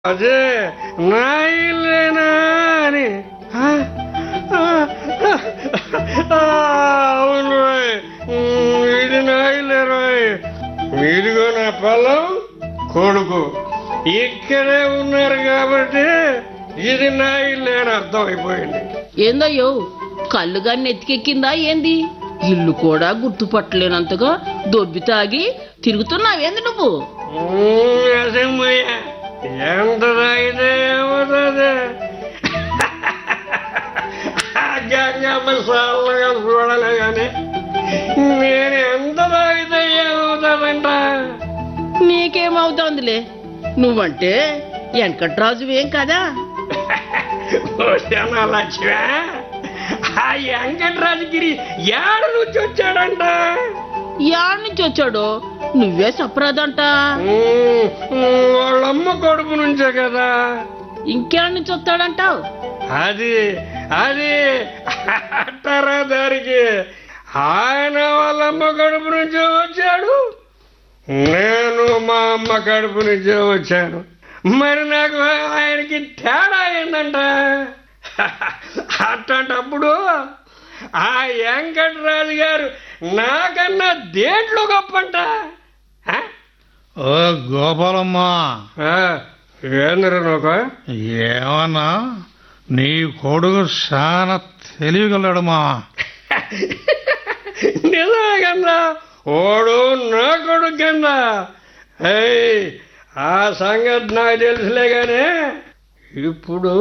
అదే నా ఇల్లేనా అని ఆ, ఆ, ఆ, అవును రోయ్. ఉమ్, ఇది నా ఇల్లే రోయ్ మీదిగో నా పొలం కొడుకు ఇక్కడే ఉన్నారు కాబట్టి ఇది నా ఇల్లే అని అర్థమైపోయింది ఏందయ్యో కళ్ళుగా నెత్తికెక్కిందా ఏంది ఇల్లు కూడా గుర్తుపట్టలేనంతగా దొబ్బి తాగి తిరుగుతున్నావేంది నువ్వు ఉమ్, అసమ్మయ్య ఎంత తాగితే ఏమవుతుంది గంగమ్మ సార్లుగా చూడలే కానీ నేను ఎంత తాగితే ఏమవుతుందంట నీకేమవుతోందిలే నువ్వంటే వెంకట్రాజువేం కదా ఓసేనా లక్ష్మి ఆ వెంకటరాజగిరి ఏడ నుంచి వచ్చాడంట యాడ్ నుంచి వచ్చాడో నువ్వే సప్రాదంట ఉమ్, ఉమ్, వాళ్ళమ్మ కొడుకు నుంచే కదా ఇంకేడ్ నుంచి వస్తాడంటావు అది అది అంటారా దానికి ఆయన వాళ్ళ అమ్మ కడుపు నుంచే వచ్చాడు నేను మా అమ్మ కడుపు నుంచే వచ్చాను మరి నాకు ఆయనకి తేడా ఏంటంట అట్లాంటప్పుడు ఆ వెంకటరాజు గారు నాకన్నా దేంట్లో గొప్పంట ఆ? ఓ గోపాలమ్మ ఆ, ఏందిరా నోక ఏమన్నా నీ కొడుకు చాలా తెలియగలడమ్మా నిజమే కన్నా ఓడు నా కొడుకు కన్నా ఏయ్ ఆ సంగతి నాకు తెలుసులే గానీ ఇప్పుడు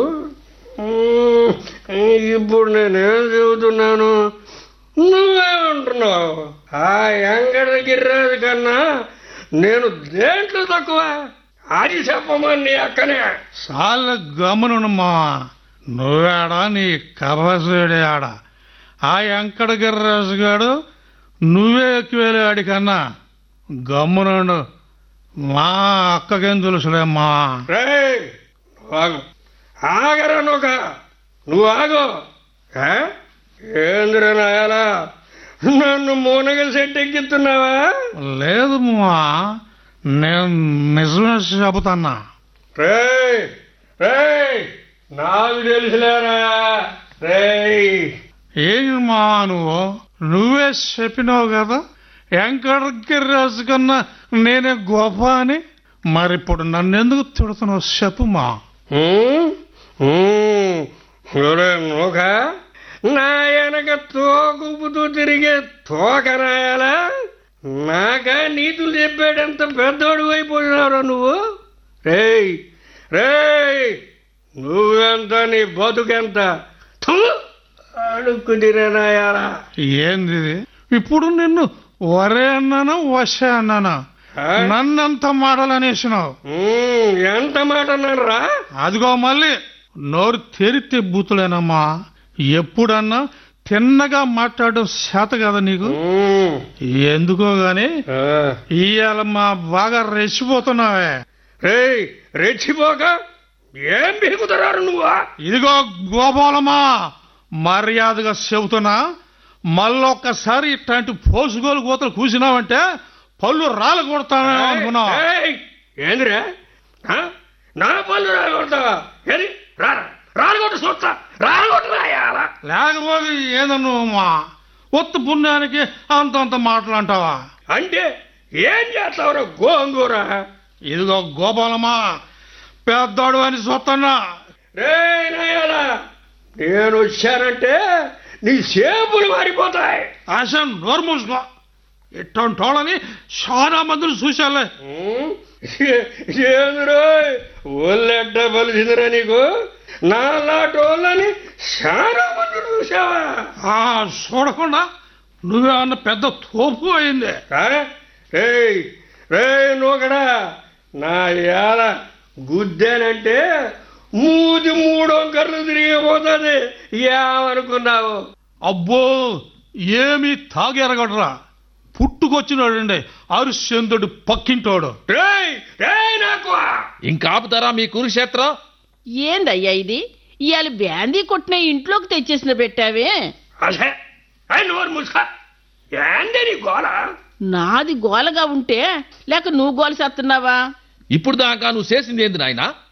ఉమ్, ఇప్పుడు నేనేం చెబుతున్నాను నువ్వేమంటున్నావు ఆ వెంకట గిరిరాజు కన్నా నేను దేంట్లో తక్కువ అది చెప్పమని నీ అక్కనే చాలా గమనునమ్మా నువ్వేడా నీ కర్రసుడే ఆడ ఆ వెంకట గిర్రాజు గాడు నువ్వే ఎక్కువేలే ఆడికన్నా గమ్మునుండు మా అక్కకేం తెలుసులేమ్మా రేయ్ నువ్వు ఆగు ఆగరా నువ్వు నువ్వు ఆగు ఏ? ఏందిరా నాయాలా నన్ను మూనగ సెట్ ఎక్కిస్తున్నావా లేదు మా నేను నిజమే చెబుతాన్నా రేయ్ రేయ్ నాకు తెలుసులేరా రేయ్ ఏంటి మా నువ్వు నువ్వే చెప్పినావు కదా వెంకటగిరిరాజు కన్నా నేనే గొప్ప అని మరి ఇప్పుడు నన్ను ఎందుకు తిడుతున్నావు చెప్పు మా హ్మ్? హ్మ్. ఒరే నూక నా వెనక తోకుపుతూ తిరిగే తోక నాయాలా నాకా నీతులు చెప్పాడంత పెద్దోడు అయిపోయినావురా నువ్వు రేయ్ రేయ్ నువ్వెంత నీ బతుకెంత థు! అడుక్కు తిరేనాయాలా ఏంది ఇది? ఇప్పుడు నిన్ను వరే అన్నానా వశ అన్నానా ఆ? నన్నంత మాటలు అనేసినావు హ్మ్, ఎంత మాట అన్నారా అదిగో మళ్ళీ నోరు తెరితే బూతులేనమ్మా ఎప్పుడన్నా తిన్నగా మాట్లాడడం చేత కదా నీకు హ్మ్. ఎందుకో గాని ఆ. ఇవాళ మా బాగా రెచ్చిపోతున్నావే రేయ్ రెచ్చిపోక ఏం బిగుతున్నారు నువ్వా ఇదిగో గోపాలమా మర్యాదగా చెబుతున్నా మళ్ళొక్కసారి ఇట్లాంటి పోసుకోలు కోతలు కూసినావంటే పళ్ళు రాలు కొడతానే అనుకున్నా ఏయ్, ఏందిరా ఆ? నా పళ్ళు రాలగొడతావా ఏది రారా రాలగొట్టు చూస్తా రాలగొట్టు రాయాలా లేకపోతే ఏదన్నా మా ఒత్తు పుణ్యానికి అంతంత మాటలంటావా అంటే ఏం చేస్తావురా గోంగూర ఇదిగో గోపాలమా పెద్దోడు అని చూస్తున్నా రే నాయాలా నేను వచ్చానంటే నీ సేపులు మారిపోతాయి ఆశ నోరు మూసుకో ఇట్టంటోళ్ళని చాలా మందిని చూశాలే ఉమ్, ఏందిరో ఒళ్ళెడ్డ పలిసిందిరా నీకు నా లాటోళ్ళని చాలా మంది చూసావా ఆ చూడకుండా నువ్వే అన్న పెద్ద తోపు అయింది ఆ? రేయ్ రేయ్ నూకడా నా ఏల గుద్దానంటే మూది మూడో కర్లు తిరిగిపోతుంది ఏమనుకున్నావు అబ్బో ఏమీ తాగెరగడరా పుట్టుకొచ్చినాడండి అరుశ్చంద్రుడు పక్కింటోడు రేయ్ రేయ్ నాకు ఇంకా ఆపుతారా మీ కురుక్షేత్రం ఏందయ్యా ఇది ఇవాళ బ్యాందీ కొట్టిన ఇంట్లోకి తెచ్చేసిన పెట్టావే అసే అయ్యి నోరు మూసుకో ఏంది నీ గోల నాది గోలగా ఉంటే లేక నువ్వు గోల చేస్తున్నావా ఇప్పుడు దాకా నువ్వు చేసింది ఏంది నాయనా